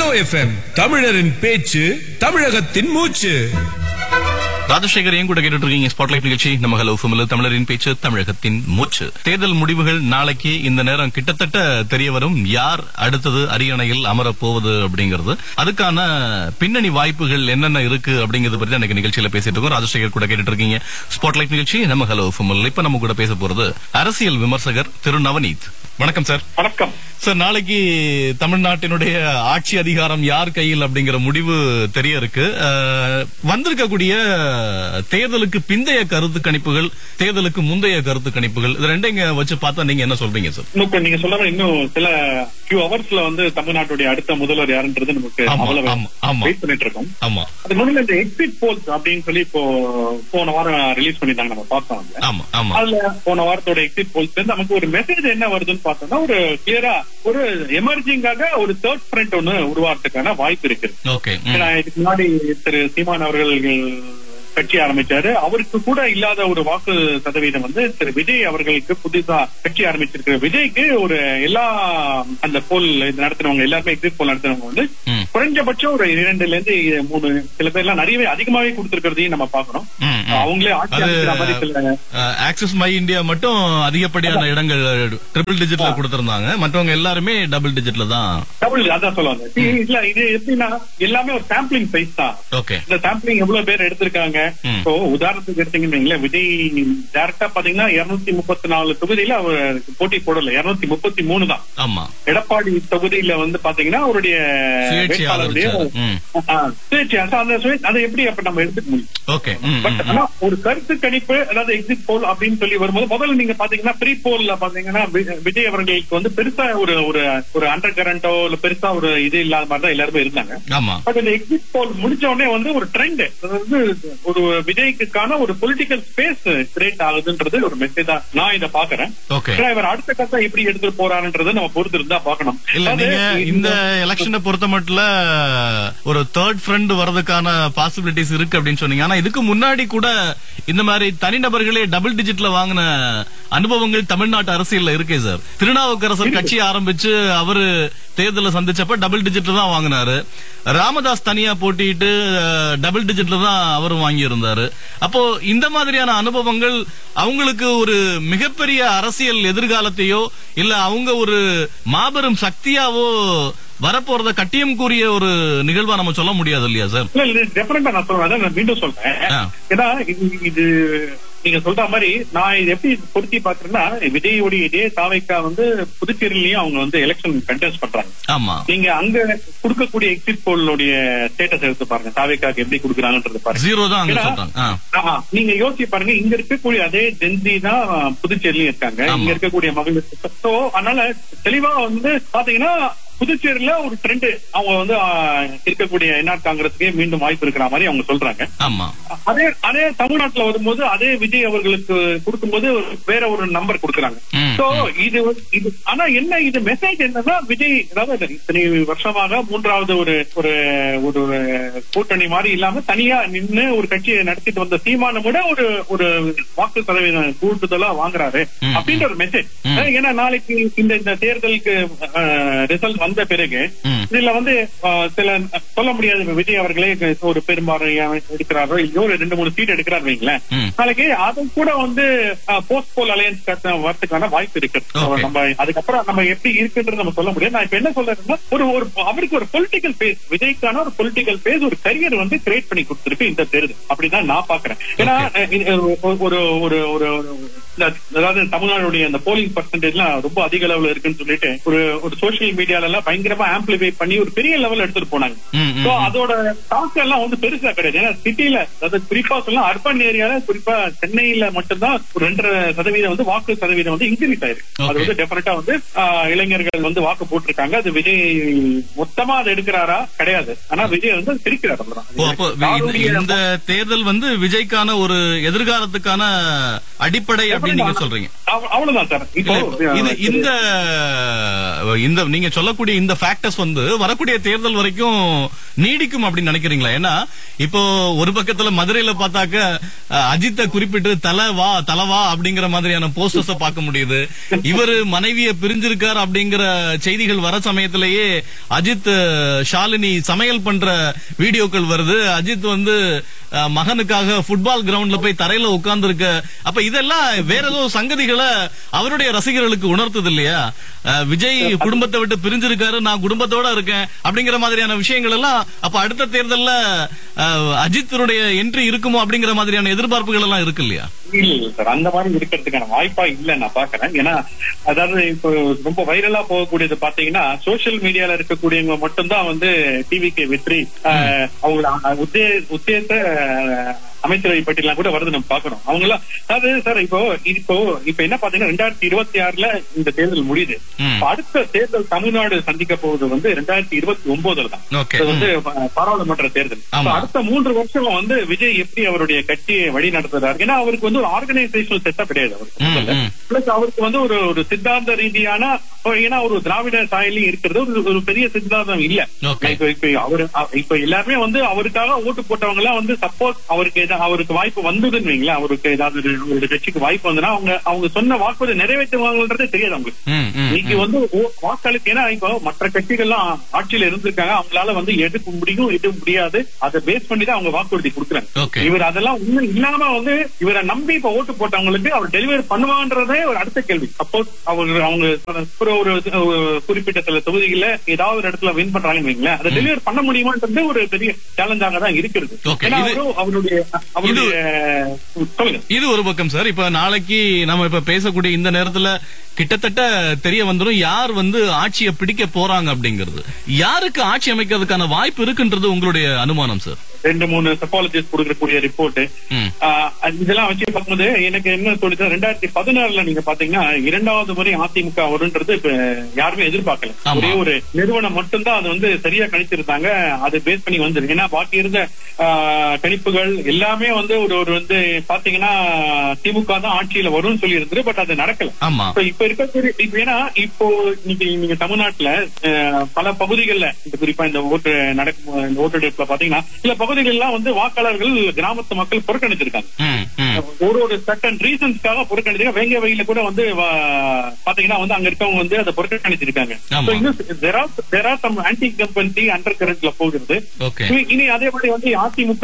FM தமிழரின் பேச்சு தமிழகத்தின் மூச்சு ராஜசேகர் ஏன் கூட கேட்டுட்டு இருக்கீங்க ஸ்பாட்லைட் நிகழ்ச்சி நம்ம ஹலோ ஃபமில் தமிழரின் பேச்சு தமிழகத்தின் மூச்சு தேர்தல் முடிவுகள் நாளைக்கு இந்த நேரம் கிட்டத்தட்ட தெரிய வரும் யார் அடுத்தது அரியணையில் அமரப் போவது அப்படிங்கிறது அதுக்கான பின்னணி வாய்ப்புகள் என்னென்ன இருக்கு அப்படிங்கறது பற்றி அன்னைக்கு நிகழ்ச்சியில பேசிட்டு இருக்கோம் ராஜசேகர் கூட கேட்டுட்டு இருக்கீங்க ஸ்பாட்லைட் நிகழ்ச்சி நம்ம ஹலோ ஃபமில் இப்ப நம்ம கூட பேச போறது அரசியல் விமர்சகர் திரு நவநீத் வணக்கம் சார் வணக்கம் சார் நாளைக்கு தமிழ்நாட்டினுடைய ஆட்சி அதிகாரம் யார் கையில் அப்படிங்கிற முடிவு தெரிய இருக்கு அஹ், வந்திருக்கக்கூடிய தேர்தலுக்கு பிந்தைய கருத்து கணிப்புகள் தேர்தலுக்கு முந்தைய கருத்து கணிப்புகள் இது ரெண்டைங்க வச்சு பார்த்தா நீங்க என்ன சொல்றீங்க சார் இன்னும் இப்ப நீங்க சொல்ல மாதிரி இன்னும் சில ஃபியூ ஹவர்ஸ்ல வந்து தமிழ்நாட்டுடைய அடுத்த முதல்வர் யாருன்றது நமக்கு ஆமா, அவ்வளவு ஆமா, ஆமா. வெயிட் பண்ணிட்டு இருக்கோம் ஆமா அது முதல்ல இந்த எக்ஸிட் போல்ஸ் அப்படின்னு சொல்லி இப்போ போன வாரம் ரிலீஸ் பண்ணிட்டாங்க நம்ம பார்த்தோம் அதுல. ஆமா ஆமா அதுல போன வாரத்தோட எக்ஸிட் போல்ஸ் இருந்து நமக்கு ஒரு மெசேஜ் என்ன வருதுன்னு பார்த்தோம்னா ஒரு கிளியரா ஒரு எமர்ஜிங்காக ஒரு தேர்ட் ஃப்ரண்ட் ஒண்ணு உருவாக்குறதுக்கான வாய்ப்பு இருக்கு ஓகே ஏன்னா இதுக்கு முன்னாடி திரு சீமான் அவர்கள் கட்சி ஆரம்பிச்சாரு அவருக்கு கூட இல்லாத ஒரு வாக்கு சதவீதம் வந்து திரு விஜய் அவர்களுக்கு புதுசா கட்சி ஆரம்பிச்சிருக்கிற விஜய்க்கு ஒரு எல்லா அந்த போல் இது நடத்தினவங்க எல்லாருமே எக்ஸிட் போல் நடத்தினவங்க வந்து ம். குறைஞ்சபட்சம் ஒரு இரண்டுல இருந்து மூணு சில பேர் எல்லாம் நிறையவே அதிகமாவே கொடுத்திருக்கிறதையும் நம்ம பாக்கணும் ம், ம். அவங்களே ஆட்சி அது அமைக்கிற மாதிரி சில ஆக்சிஸ் மை இந்தியா மட்டும் அதிகப்படியான இடங்கள் ட்ரிபிள் டிஜிட்ல கொடுத்திருந்தாங்க மற்றவங்க எல்லாருமே டபுள் டிஜிட்ல தான் டபுள் அதான் சொல்லுவாங்க இல்ல இது எப்படின்னா எல்லாமே ஒரு சாம்பிளிங் சைஸ் தான் ஓகே இந்த சாம்பிளிங் எவ்வளவு பேர் எடுத்திருக்காங்க ம். இப்போ உதாரணத்துக்கு எடுத்தீங்கன்னு வைங்களேன், விஜய் டைரக்டா பாத்தீங்கன்னா இருநூத்தி முப்பத்தி நாலு தொகுதியில அவர் போட்டி போடல இருநூத்தி முப்பத்தி மூணு தான் ஆமா எடப்பாடி தொகுதியில வந்து பாத்தீங்கன்னா அவருடைய சுயேட்சை வேட்பாளருடைய ஆதரிச்சாரு. ம். ஆ, சுயேட்சை. So, அந்த சுய- அதை எப்படி அப்ப நம்ம எடுத்துக்க முடியும் ஓகே ம், ம், பட் ம். ஆனா ஒரு கருத்து கணிப்பு அதாவது எக்ஸிட் போல் அப்படின்னு சொல்லி வரும்போது முதல்ல நீங்க பாத்தீங்கன்னா ப்ரீ போல்ல பாத்தீங்கன்னா வி- விஜய் அவர்களுக்கு வந்து பெருசா ஒரு ஒரு ஒரு அண்டர் கரண்டோ இல்ல பெருசா ஒரு இது இல்லாத மாதிரி தான் எல்லாருமே இருந்தாங்க ஆமா பட் இந்த எக்ஸிட் போல் முடிஞ்ச உடனே வந்து ஒரு ட்ரெண்ட் அதாவது ஒரு விஜய்க்குக்கான ஒரு பொலிட்டிக்கல் ஸ்பேஸ் கிரியேட் ஆகுதுன்றது ஒரு மெசேஜா நான் இதை பாக்குறேன் ஓகே ஏன்னா இவர் அடுத்த கட்டம் எப்படி எடுத்துட்டு போறாருன்றதை நம்ம பொறுத்து இருந்தா பாக்கணும் இல்ல அதாவது நீங்க இந்த எலெக்ஷனை பொறுத்த மட்டும் ஒரு தேர்ட் ஃப்ரெண்ட் வரதுக்கான பாசிபிலிட்டிஸ் இருக்கு அப்படின்னு சொன்னீங்க ஆனா இதுக்கு முன்னாடி கூட இந்த மாதிரி தனிநபர்களே டபுள் டிஜிட்ல வாங்கின அனுபவங்கள் தமிழ்நாட்டு அரசியல்ல இருக்கே சார் திருநாவுக்கரசர் கட்சி ஆரம்பிச்சு அவரு தேர்தலை சந்திச்சப்ப டபுள் டிஜிட்ல தான் வாங்கினாரு ராமதாஸ் தனியா போட்டிட்டு டபுள் டிஜிட்ல தான் அவரும் வாங்கி இருந்தாரு அப்போ இந்த மாதிரியான அனுபவங்கள் அவங்களுக்கு ஒரு மிகப்பெரிய அரசியல் எதிர்காலத்தையோ இல்ல அவங்க ஒரு மாபெரும் சக்தியாவோ வரப்போறத கட்டியம் கூறிய ஒரு நிகழ்வா நம்ம சொல்ல முடியாது இல்லையா சார் இல்ல இல்ல டெஃபரெண்டா நான் சொல்றேன் அதான் நான் மீண்டும் சொல்றேன் ஆ. ஏன்னா இது இது நீங்க சொல்ற மாதிரி நான் இது எப்படி பொருத்தி பாக்குறேன்னா விஜயோடைய இதே தாவைக்கா வந்து புதுச்சேரியிலயும் அவங்க வந்து எலெக்ஷன் கண்டெஸ்ட் பண்றாங்க ஆமா நீங்க அங்க கொடுக்கக்கூடிய எக்ஸிட் போலுடைய ஸ்டேட்டஸ் எடுத்து பாருங்க தாவைக்காக்கு எப்படி கொடுக்குறாங்கன்றது பாருங்க ஜீரோ தான் அங்க ஏன்னா, சொல்றாங்க ஆ. ஆமா, நீங்க யோசிச்சு பாருங்க இங்க இருக்கக்கூடிய அதே ஜென்சி தான் புதுச்சேரியிலயும் இருக்காங்க ஆமா. இங்க இருக்கக்கூடிய மகளிர் சோ அதனால தெளிவா வந்து பாத்தீங்கன்னா புதுச்சேரியில ஒரு ட்ரெண்ட் அவங்க வந்து ஆ, இருக்கக்கூடிய என்ஆர் காங்கிரஸுக்கே மீண்டும் வாய்ப்பு இருக்கிற மாதிரி அவங்க சொல்றாங்க ஆமா அதே அதே தமிழ்நாட்டுல வரும்போது அதே விஜய் அவர்களுக்கு கொடுக்கும்போது வேற ஒரு நம்பர் கொடுக்குறாங்க ம், சோ இது வந்து- இது ஆனா என்ன இது மெசேஜ் என்னன்னா விஜய் அதாவது இத்தனை வருஷமாக மூன்றாவது ஒரு ஒரு ஒரு கூட்டணி மாதிரி இல்லாம தனியா நின்னு ஒரு கட்சியை நடத்திட்டு வந்த சீமானம் விட ஒரு ஒரு வாக்கு சதவீதம் கூடுதலா வாங்குறாரு ம், அப்படின்ற ஒரு மெசேஜ் ம். ஏன்னா நாளைக்கு இந்த இந்த தேர்தலுக்கு ரிசல்ட் வந்த பிறகு ம். இதுல வந்து அஹ், சில சொல்ல முடியாது விஜய் அவர்களே ஒரு பெரும்பான்மையா எடுக்கிறாரோ இல்லையோ ஒரு ரெண்டு மூணு சீட் எடுக்கிறார் வைங்களேன் ம். நாளைக்கு அது கூட வந்து போஸ்ட் போல் அலையன்ஸ் வரதுக்கான வாய்ப்பு இருக்கு Okay. நம்ம அதுக்கப்புறம் நம்ம எப்படி இருக்குன்றது நம்ம சொல்ல முடியாது நான் இப்ப என்ன சொல்றேன்னா ஒரு ஒரு அவருக்கு ஒரு பொலிட்டிக்கல் பேஸ் விஜய்க்கான ஒரு பொலிட்டிக்கல் பேஸ் ஒரு கரியர் வந்து கிரியேட் பண்ணி கொடுத்திருக்கு இந்த தேர்தல் அப்படிதான் நான் பாக்குறேன் ஏன்னா அஹ், இது ஒரு ஒரு ஒரு ஒரு ஒரு- இந்த- அதாவது தமிழ்நாடுடைய அந்த போலிங் பர்சன்டேஜ் எல்லாம் ரொம்ப அதிக அளவுல இருக்குன்னு சொல்லிட்டு ஒரு ஒரு சோசியல் மீடியால எல்லாம் பயங்கரமா ஆம்பிளிஃபை பண்ணி ஒரு பெரிய லெவல் எடுத்துட்டு போனாங்க ம், ம், சோ ம். அதோட தாக்கம் எல்லாம் வந்து பெருசா கிடையாது ஏன்னா சிட்டில அதாவது குறிப்பா சொல்லலாம் அர்பன் ஏரியால குறிப்பா சென்னையில மட்டும்தான் ஒரு ரெண்டரை சதவீதம் வந்து வாக்கு சதவீதம் வந்து இன்க்ரீஸ் ஆயிருக்கு அது Okay. வந்து டெஃபினட்டா வந்து ஆஹ், இளைஞர்கள் வந்து வாக்கு போட்டிருக்காங்க அது விஜய் மொத்தமா அதை எடுக்கிறாரா கிடையாது ஆனா விஜய் வந்து பிரிக்கிறார் ஓ, அப்போ அவ்வளவுதான். இது- இந்த தேர்தல் வந்து விஜய்க்கான ஒரு எதிர்காலத்துக்கான அடிப்படை அப்படின்னு நீங்க சொல்றீங்க அவ்- அவ்வளவுதான் சார் இப்போ இல்ல, இது இந்த இந்த நீங்க சொல்லக்கூடிய இந்த ஃபேக்டர்ஸ் வந்து வரக்கூடிய தேர்தல் வரைக்கும் நீடிக்கும் அப்படின்னு நினைக்கிறீங்களா ஏன்னா இப்போ ஒரு பக்கத்துல மதுரையில பார்த்தாக்க அஹ், அஜித்தை குறிப்பிட்டு தலை வா தலை வா அப்படிங்கிற மாதிரியான போஸ்டர்ஸ பார்க்க முடியுது இவரு மனைவிய பிரிஞ்சிருக்கார் அப்படிங்கிற செய்திகள் வர சமயத்திலேயே அஜித் அஹ், ஷாலினி சமையல் பண்ற வீடியோக்கள் வருது அஜித் வந்து அஹ், மகனுக்காக ஃபுட்பால் கிரவுண்ட்ல போய் தரையில உட்கார்ந்து இருக்க அப்ப இதெல்லாம் வேற ஏதோ சங்கதிகளை அவருடைய ரசிகர்களுக்கு உணர்த்துது இல்லையா அஹ், விஜய் குடும்பத்தை விட்டு பிரிஞ்சிருக்காரு நான் குடும்பத்தோட இருக்கேன் அப்படிங்கிற மாதிரியான விஷயங்கள் எல்லாம் அப்ப அடுத்த தேர்தல்ல அஹ், அஜித்தினுடைய என்ட்ரி இருக்குமோ அப்படிங்கிற மாதிரியான எதிர்பார்ப்புகள் எல்லாம் இருக்கு இல்லையா இல்ல இல்ல சார் அந்த மாதிரி இருக்கிறதுக்கான வாய்ப்பா இல்ல நான் பாக்குறேன் ஏன்னா அதாவது இப்போ ரொம்ப வைரலா போகக்கூடியது பாத்தீங்கன்னா சோசியல் மீடியால இருக்கக்கூடியவங்க மட்டும்தான் வந்து டிவிக்கு வெற்றி ஆஹ், அவங்க உத்தே உத்தேச ஆஹ், அமைச்சரவை பட்டியலாம் கூட வருது நம்ம பாக்குறோம் அவங்க எல்லாம் அதாவது சார் இப்போ இப்போ இப்ப என்ன பாத்தீங்கன்னா ரெண்டாயிரத்தி இருபத்தி ஆறுல இந்த தேர்தல் முடியுது ம். இப்ப அடுத்த தேர்தல் தமிழ்நாடு சந்திக்க போவது வந்து ரெண்டாயிரத்தி இருபத்தி ஒன்பதுல தான் ஓகே இது வந்து பா- பாராளுமன்ற தேர்தல் ஆமா. இப்ப அடுத்த மூன்று வருஷம் வந்து விஜய் எப்படி அவருடைய கட்சியை வழி நடத்துறாரு ஏன்னா அவருக்கு வந்து ஒரு ஆர்கனைசேஷனல் செட்டப் கிடையாது ம், அவருக்கு ம். பிளஸ் அவருக்கு வந்து ஒரு ஒரு சித்தாந்த ரீதியான இப்போ ஏன்னா ஒரு திராவிட சாயலையும் இருக்கிறது ஒரு ஒரு பெரிய சித்தாந்தம் இல்ல Okay. இப்ப இப்ப அவரு அ- இப்ப எல்லாருமே வந்து அவருக்காக ஓட்டு போட்டவங்க எல்லாம் வந்து சப்போஸ் அவருக்கு ஏதா- அவருக்கு வாய்ப்பு வந்ததுன்னு வைங்களேன் அவருக்கு ஏதாவது ஒரு- ஒரு கட்சிக்கு வாய்ப்பு வந்ததுன்னா அவங்க அவங்க சொன்ன வாக்குறுதி நிறைவேற்றுவாங்கன்றதே தெரியாது அவங்களுக்கு ம், ம், இன்னைக்கு வந்து ஓ- வாக்களித்து ஏன்னா இப்போ மற்ற கட்சிகள்லாம் ஆட்சியில இருந்திருக்காங்க அவங்களால வந்து எடுக்க முடியும் எடுக்க முடியாது அதை பேஸ் பண்ணி தான் அவங்க வாக்குறுதி கொடுக்குறாங்க Okay. இவர் அதெல்லாம் ஒண்ணும் இல்லாம வந்து இவரை நம்பி இப்ப ஓட்டு போட்டவங்களுக்கு அவர் டெலிவரி பண்ணுவான்றதே ஒரு அடுத்த கேள்வி சப்போஸ் அவங்க அவங்க ஒரு ஒரு ஒரு குறிப்பிட்ட சில தொகுதிகள்ல ஏதாவது ஒரு இடத்துல வின் பண்றாங்கன்னு வைங்களேன் அதை டெலிவரி பண்ண முடியுமான்றது ஒரு பெரிய சேலஞ்சாக தான் இருக்கிறது Okay. ஏன்னா இது- அவரு- அவருடைய அவருடைய சொல்லுங்க இது ஒரு பக்கம் சார் இப்ப நாளைக்கு நம்ம இப்ப பேசக்கூடிய இந்த நேரத்துல கிட்டத்தட்ட தெரிய வந்துரும் யார் வந்து ஆட்சியை பிடிக்க போறாங்க அப்படிங்கிறது யாருக்கு ஆட்சி அமைக்கிறதுக்கான வாய்ப்பு இருக்குன்றது உங்களுடைய அனுமானம் சார் ரெண்டு மூணு செப்பாலஜிஸ்ட் கொடுக்கக்கூடிய ரிப்போர்ட் ம். இதெல்லாம் வச்சு பார்க்கும்போது எனக்கு என்ன தோணுது ரெண்டாயிரத்தி பதினாறுல நீங்க பாத்தீங்கன்னா இரண்டாவது முறை அதிமுக வரும்ன்றது இப்ப யாருமே எதிர்பார்க்கல ஆமா. ஒரே ஒரு நிறுவனம் மட்டும்தான் அது வந்து சரியா கணிச்சிருந்தாங்க அது பேஸ் பண்ணி வந்தது ஏன்னா பாக்கி இருந்த ஆ, கணிப்புகள் எல்லாமே வந்து ஒரு ஒரு வந்து பாத்தீங்கன்னா திமுக தான் ஆட்சியில வரும்னு சொல்லி இருந்தது பட் அது நடக்கல ஆமா இப்ப இப்ப இருக்கக்கூடிய இப்ப ஏன்னா இப்போ இன்னைக்கு நீங்க தமிழ்நாட்டுல அஹ், பல பகுதிகள்ல இந்த குறிப்பா இந்த ஓட்டு நடக்கும் இந்த ஓட்டெடுப்புல பாத்தீங்கன்னா சில பகுதிகள் எல்லாம் வந்து வாக்காளர்கள் கிராமத்து மக்கள் புறக்கணிச்சிருக்காங்க ம், ம். ஒரு ஒரு சர்டன் ரீசன்ஸ்க்காக புறக்கணிச்சிருக்காங்க வேங்க வகையில கூட வந்து வா- பாத்தீங்கன்னா வந்து அங்க இருக்கவங்க வந்து அதை புறக்கணிச்சிருக்காங்க ஆமா. So, இன்னும் there are- there are some anti-incumbency under currentல போகிறது ஓகே இனி- இனி அதே மாதிரி வந்து அதிமுக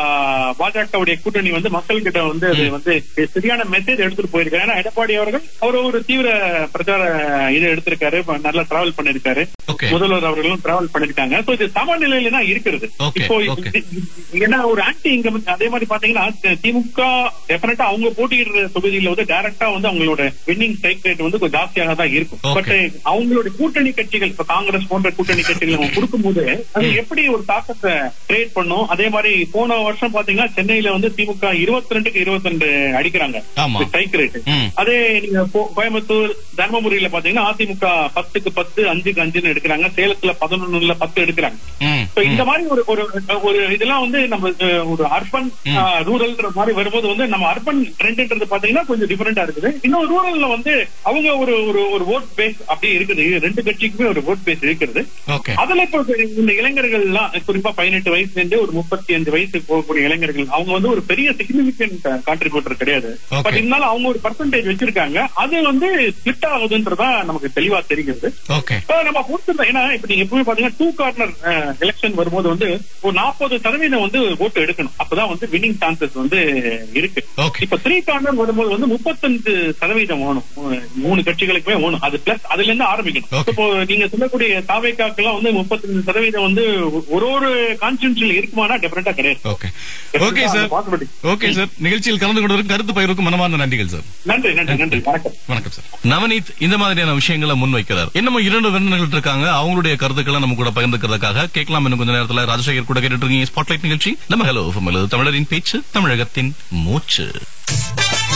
பாஜகவுடைய கூட்டணி வந்து மக்கள் கிட்ட வந்து அது வந்து சரியான மெசேஜ் எடுத்துட்டு போயிருக்காரு ஏன்னா எடப்பாடி அவர்கள் அவர் ஒரு தீவிர பிரச்சார இது எடுத்திருக்காரு இப்ப நல்லா டிராவல் பண்ணிருக்காரு ஓகே முதல்வர் அவர்களும் டிராவல் பண்ணிருக்காங்க சோ இது சமநிலையில தான் இருக்கிறது Okay, இப்போ okay. இது- ஏன்னா ஒரு ஆன்டி இன்கம் அதே மாதிரி பாத்தீங்கன்னா திமுக டெஃபினட்டா அவங்க போட்டியிடுற தொகுதியில வந்து டைரக்டா வந்து அவங்களோட வின்னிங் ஸ்ட்ரைக் ரேட் வந்து கொஞ்சம் ஜாஸ்தியாக தான் இருக்கும் Okay. பட் அவங்களோட கூட்டணி கட்சிகள் இப்ப காங்கிரஸ் போன்ற கூட்டணி கட்சிகள் அவங்க கொடுக்கும்போது அது எப்படி ஒரு தாக்கத்தை கிரியேட் பண்ணும் அதே மாதிரி போன வருஷம் பாத்தீங்கன்னா சென்னையில வந்து திமுக இருபத்தி ரெண்டுக்கு இருபத்தி ரெண்டு அடிக்கிறாங்க ஆமா. ஸ்ட்ரைக் ரேட் ம். அதே நீங்க கோ- கோயம்புத்தூர் தர்மபுரியில பாத்தீங்கன்னா அதிமுக பத்துக்கு பத்து அஞ்சுக்கு அஞ்சுன்னு எடுக்கிறாங்க சேலத்துல பதினொன்னுல பத்து எடுக்கிறாங்க ம், So, இந்த மாதிரி ஒரு ஒரு ஒரு இதெல்லாம் வந்து நம்ம அஹ், ஒரு அர்பன் ரூரல்ன்ற மாதிரி வரும்போது வந்து நம்ம அர்பன் ட்ரெண்ட்ன்றது பாத்தீங்கன்னா கொஞ்சம் டிஃபரெண்டா இருக்குது இன்னும் ரூரல்ல வந்து அவங்க ஒரு ஒரு ஒரு ஓட் பேஸ் அப்படியே இருக்குது ரெண்டு கட்சிக்குமே ஒரு ஓட் பேஸ் இருக்கிறது ஓகே அதுல இப்போ இந்த இளைஞர்கள் எல்லாம் குறிப்பா பதினெட்டு வயசுல இருந்து ஒரு முப்பத்தி அஞ்சு வயசு போகக்கூடிய இளைஞர்கள் அவங்க வந்து ஒரு பெரிய சிக்னிபிகன்ட் கான்ட்ரிபியூட்டர் கிடையாது Okay. பட் இருந்தாலும் அவங்க ஒரு பர்சன்டேஜ் வச்சிருக்காங்க அது வந்து ஸ்பிளிட் ஆகுதுன்றதா நமக்கு தெளிவா தெரிகிறது ஓகே இப்ப நம்ம பொறுத்து ஏன்னா இப்ப நீங்க எப்பவுமே பாத்தீங்கன்னா டூ கார்னர் எலெக்ஷன் வரும்போது வந்து ஒரு நாற்பது சதவீதம் வந்து ஓட்டு எடுக்கணும் அப்பதான் வந்து வின்னிங் சான்சஸ் வந்து இருக்கு Okay. இப்ப த்ரீ கார்னர் வரும்போது வந்து முப்பத்தஞ்சு சதவீதம் வேணும் மூ- மூணு கட்சிகளுக்குமே வேணும் அது பிளஸ் அதுல இருந்து ஆரம்பிக்கணும் Okay. இப்போ நீங்க சொல்லக்கூடிய தாவேக்காக்கெல்லாம் வந்து முப்பத்தஞ்சு சதவீதம் வந்து ஒரு ஒரு கான்ஸ்டியூன்சியில் இருக்குமானா டெஃபினட்டா கிடையாது okay okay sir Possibility. Okay sir நிகழ்ச்சியில் கலந்து கொண்டதற்கு கருத்து பகிர்வுக்கு மனமார்ந்த நன்றிகள் சார் நன்றி நன்றி நன்றி வணக்கம் வணக்கம் சார் நவநீத் இந்த மாதிரியான விஷயங்களை முன்வைக்கிறார் இன்னமும் இரண்டு விருந்தினர்கள் இருக்காங்க அவங்களுடைய கருத்துக்களை நம்ம கூட பகிர்ந்துக்கிறதுக்காக கேட்கலாம் இன்னும் கொஞ்ச நேரத்துல ராஜசேகர் கூட கேட்டுட்டு இருக்கீங்க ஸ்பாட்லைட் நிகழ்ச்சி நம்ம ஹலோ தமிழரின் பேச்சு தமிழகத்தின் மூச்சு